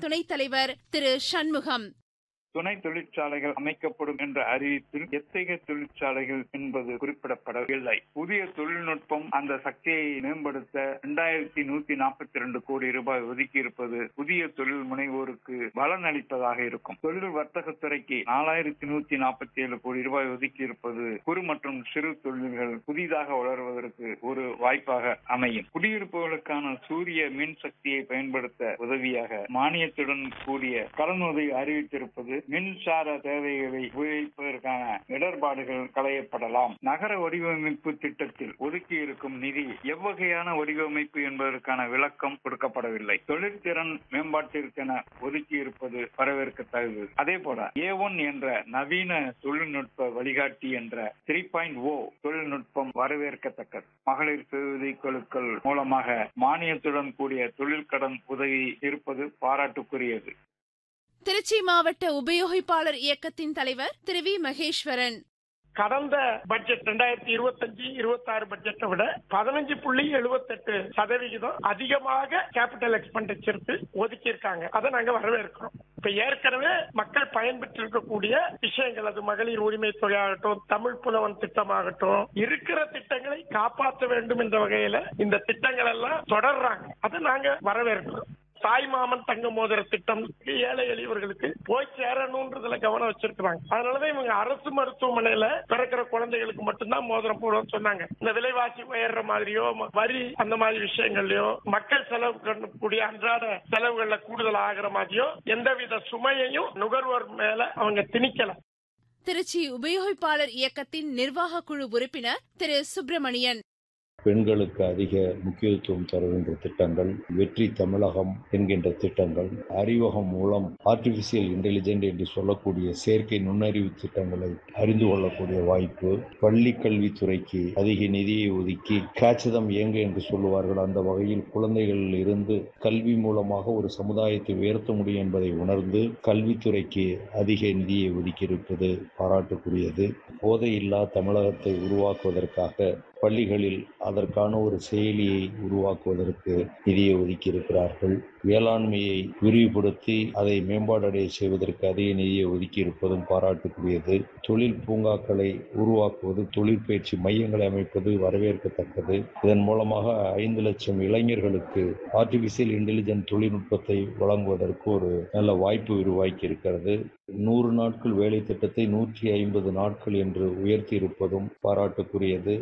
துணைத் தலைவர் திரு சண்முகம் துணை தொழிற்சாலைகள் அமைக்கப்படும் என்ற அறிவிப்பில் எத்தகைய தொழிற்சாலைகள் என்பது குறிப்பிடப்படவில்லை புதிய தொழில்நுட்பம் அந்த சக்தியை மேம்படுத்த இரண்டாயிரத்தி நூத்தி நாற்பத்தி ரெண்டு கோடி ரூபாய் ஒதுக்கி இருப்பது புதிய தொழில் முனைவோருக்கு பலன் அளிப்பதாக இருக்கும் தொழில் வர்த்தகத்துறைக்கு நாலாயிரத்தி நூத்தி நாற்பத்தி ஏழு கோடி ரூபாய் ஒதுக்கி இருப்பது குறு மற்றும் சிறு தொழில்கள் புதிதாக வளர்வதற்கு ஒரு வாய்ப்பாக அமையும் குடியிருப்புகளுக்கான சூரிய மின் சக்தியை பயன்படுத்த உதவியாக மானியத்துடன் கூடிய கடனுதவி அறிவித்திருப்பது மின்சார தேவைகளை உபயோகிப்பதற்கான இடர்பாடுகள் களையப்படலாம் நகர வடிவமைப்பு திட்டத்தில் ஒதுக்கி இருக்கும் நிதி எவ்வகையான வடிவமைப்பு என்பதற்கான விளக்கம் கொடுக்கப்படவில்லை தொழிற்திறன் மேம்பாட்டிற்கென ஒதுக்கி இருப்பது வரவேற்கத்தக்கது அதே போல ஏ ஒன் என்ற நவீன தொழில்நுட்ப வழிகாட்டி என்ற த்ரீ பாயிண்ட் ஓ தொழில்நுட்பம் வரவேற்கத்தக்கது மகளிர் சுய குழுக்கள் மூலமாக மானியத்துடன் கூடிய தொழிற்கடன் உதவி இருப்பது பாராட்டுக்குரியது திருச்சி மாவட்ட உபயோகிப்பாளர் இயக்கத்தின் தலைவர் திரு வி மகேஸ்வரன் கடந்த பட்ஜெட் ரெண்டாயிரத்தி இருபத்தஞ்சு இருபத்தி ஆறு பட்ஜெட்டை விட பதினஞ்சு புள்ளி எழுபத்தெட்டு சதவிகிதம் அதிகமாக கேபிட்டல் எக்ஸ்பெண்டிச்சருக்கு ஒதுக்கி இருக்காங்க அதை நாங்க வரவேற்கிறோம் இப்ப ஏற்கனவே மக்கள் பயன்பெற்று இருக்கக்கூடிய விஷயங்கள் அது மகளிர் உரிமை தொகை ஆகட்டும் தமிழ் புலவன் திட்டமாகட்டும் இருக்கிற திட்டங்களை காப்பாற்ற வேண்டும் என்ற வகையில இந்த திட்டங்கள் எல்லாம் தொடர்றாங்க அதை நாங்க வரவேற்கிறோம் தாய் மாமன் தங்க மோதிர திட்டம் ஏழை எளியவர்களுக்கு போய் சேரணும்ன்றதுல கவனம் வச்சிருக்காங்க அதனாலதான் இவங்க அரசு மருத்துவமனையில பிறக்கிற குழந்தைகளுக்கு மட்டும்தான் மோதிரம் போடுவோம்னு சொன்னாங்க இந்த விலைவாசி உயர்ற மாதிரியோ வரி அந்த மாதிரி விஷயங்கள்லயோ மக்கள் செலவு பண்ணக்கூடிய அன்றாட செலவுகள்ல கூடுதல் ஆகிற மாதிரியோ எந்தவித சுமையையும் நுகர்வோர் மேல அவங்க திணிக்கல திருச்சி உபயோகிப்பாளர் இயக்கத்தின் நிர்வாக குழு உறுப்பினர் திரு சுப்பிரமணியன் பெண்களுக்கு அதிக முக்கியத்துவம் தருகின்ற திட்டங்கள் வெற்றி தமிழகம் என்கின்ற திட்டங்கள் அறிவகம் மூலம் ஆர்டிபிஷியல் இன்டெலிஜென்ட் என்று சொல்லக்கூடிய செயற்கை நுண்ணறிவு திட்டங்களை அறிந்து கொள்ளக்கூடிய வாய்ப்பு பள்ளி கல்வித்துறைக்கு அதிக நிதியை ஒதுக்கி காட்சிதம் இயங்க என்று சொல்லுவார்கள் அந்த வகையில் குழந்தைகளில் இருந்து கல்வி மூலமாக ஒரு சமுதாயத்தை உயர்த்த முடியும் என்பதை உணர்ந்து கல்வித்துறைக்கு அதிக நிதியை ஒதுக்கியிருப்பது பாராட்டுக்குரியது போதையில்லா தமிழகத்தை உருவாக்குவதற்காக பள்ளிகளில் அதற்கான ஒரு செயலியை உருவாக்குவதற்கு நிதியை ஒதுக்கி இருக்கிறார்கள் வேளாண்மையை விரிவுபடுத்தி அதை மேம்பாடடைய செய்வதற்கு அதிக நிதியை ஒதுக்கி இருப்பதும் பாராட்டுக்குரியது தொழில் பூங்காக்களை உருவாக்குவது தொழிற்பயிற்சி மையங்களை அமைப்பது வரவேற்கத்தக்கது இதன் மூலமாக ஐந்து லட்சம் இளைஞர்களுக்கு ஆர்டிபிஷியல் இன்டெலிஜென்ட் தொழில்நுட்பத்தை வழங்குவதற்கு ஒரு நல்ல வாய்ப்பு உருவாக்கி இருக்கிறது நூறு நாட்கள் வேலை திட்டத்தை நூற்றி ஐம்பது நாட்கள் என்று உயர்த்தி இருப்பதும் பாராட்டுக்குரியது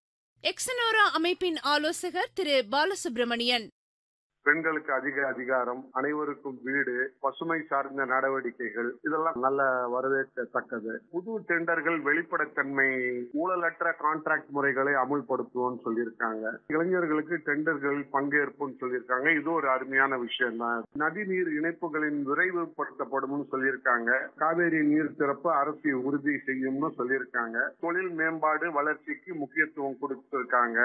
எக்ஸனோரா அமைப்பின் ஆலோசகர் திரு பாலசுப்ரமணியன் பெண்களுக்கு அதிக அதிகாரம் அனைவருக்கும் வீடு பசுமை சார்ந்த நடவடிக்கைகள் இதெல்லாம் நல்ல வரவேற்கத்தக்கது புது டெண்டர்கள் வெளிப்படைத்தன்மை ஊழலற்ற கான்ட்ராக்ட் முறைகளை அமுல்படுத்துவோம்னு சொல்லியிருக்காங்க இளைஞர்களுக்கு டெண்டர்கள் பங்கேற்பும் சொல்லியிருக்காங்க இது ஒரு அருமையான விஷயம் தான் நதிநீர் இணைப்புகளின் விரைவுபடுத்தப்படும் சொல்லியிருக்காங்க காவேரி நீர் திறப்பு அரசு உறுதி செய்யும்னு சொல்லியிருக்காங்க தொழில் மேம்பாடு வளர்ச்சிக்கு முக்கியத்துவம் கொடுத்திருக்காங்க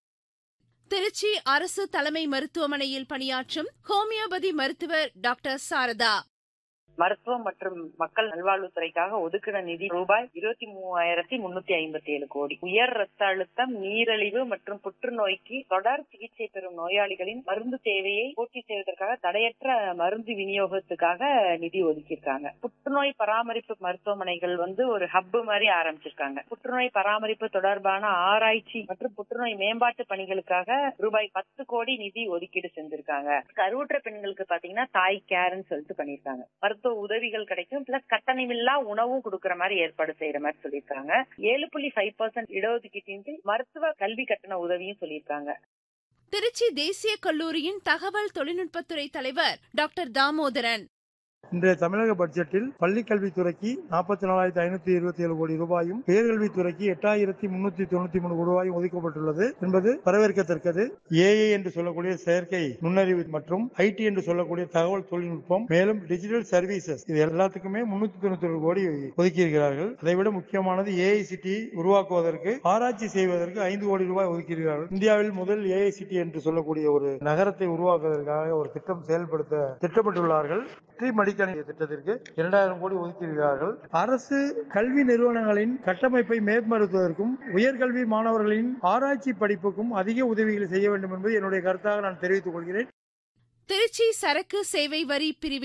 திருச்சி அரசு தலைமை மருத்துவமனையில் பணியாற்றும் ஹோமியோபதி மருத்துவர் டாக்டர் சாரதா மருத்துவம் மற்றும் மக்கள் நல்வாழ்வுத்துறைக்காக ஒதுக்கின நிதி ரூபாய் இருபத்தி மூவாயிரத்தி முன்னூத்தி ஐம்பத்தி ஏழு கோடி உயர் ரத்த அழுத்தம் நீரழிவு மற்றும் புற்றுநோய்க்கு தொடர் சிகிச்சை பெறும் நோயாளிகளின் மருந்து தேவையை பூர்த்தி செய்வதற்காக தடையற்ற மருந்து விநியோகத்துக்காக நிதி ஒதுக்கியிருக்காங்க புற்றுநோய் பராமரிப்பு மருத்துவமனைகள் வந்து ஒரு ஹப் மாதிரி ஆரம்பிச்சிருக்காங்க புற்றுநோய் பராமரிப்பு தொடர்பான ஆராய்ச்சி மற்றும் புற்றுநோய் மேம்பாட்டு பணிகளுக்காக ரூபாய் பத்து கோடி நிதி ஒதுக்கீடு செஞ்சிருக்காங்க கருவுற்ற பெண்களுக்கு பாத்தீங்கன்னா தாய் கேர்ன்னு சொல்லிட்டு பண்ணிருக்காங்க மருத்துவ உதவிகள் கிடைக்கும் பிளஸ் கட்டணமில்லா உணவும் கொடுக்கற மாதிரி ஏற்பாடு செய்யற மாதிரி சொல்லியிருக்காங்க ஏழு புள்ளி ஃபைவ் பர்சன்ட் இடஒதுக்கீட்டின் கீழ் மருத்துவ கல்வி கட்டண உதவியும் சொல்லியிருக்காங்க திருச்சி தேசிய கல்லூரியின் தகவல் தொழில்நுட்பத்துறை தலைவர் டாக்டர் தாமோதரன் இன்றைய தமிழக பட்ஜெட்டில் பள்ளி கல்வித்துறைக்கு நாற்பத்தி நாலாயிரத்தி ஐநூத்தி இருபத்தி ஏழு கோடி ரூபாயும் உயர்கல்வித்துறைக்கு எட்டாயிரத்தி முன்னூத்தி தொண்ணூத்தி மூணு ரூபாயும் ஒதுக்கப்பட்டுள்ளது என்பது வரவேற்கத்தக்கது ஏஐ என்று சொல்லக்கூடிய செயற்கை நுண்ணறிவு மற்றும் ஐடி என்று சொல்லக்கூடிய தகவல் தொழில்நுட்பம் மேலும் டிஜிட்டல் சர்வீசஸ் இது எல்லாத்துக்குமே முன்னூத்தி தொண்ணூத்தி ஏழு கோடி ஒதுக்கியிருக்கிறார்கள் அதைவிட முக்கியமானது ஏஐசிடி உருவாக்குவதற்கு ஆராய்ச்சி செய்வதற்கு ஐந்து கோடி ரூபாய் ஒதுக்கியிருக்கிறார்கள் இந்தியாவில் முதல் ஏஐசிடி என்று சொல்லக்கூடிய ஒரு நகரத்தை உருவாக்குவதற்காக ஒரு திட்டம் செயல்படுத்த திட்டமிட்டுள்ளார்கள் வெற்றி மடிக்கணி திட்டத்திற்கு இரண்டாயிரம் கோடி ஒதுக்கியிருக்கிறார்கள் அரசு கல்வி நிறுவனங்களின் கட்டமைப்பை மேம்படுத்துவதற்கும் உயர்கல்வி மாணவர்களின் ஆராய்ச்சி படிப்புக்கும் அதிக உதவிகளை செய்ய வேண்டும் என்பது என்னுடைய கருத்தாக நான் தெரிவித்துக் கொள்கிறேன் திருச்சி சரக்கு சேவை வரி பிரிவு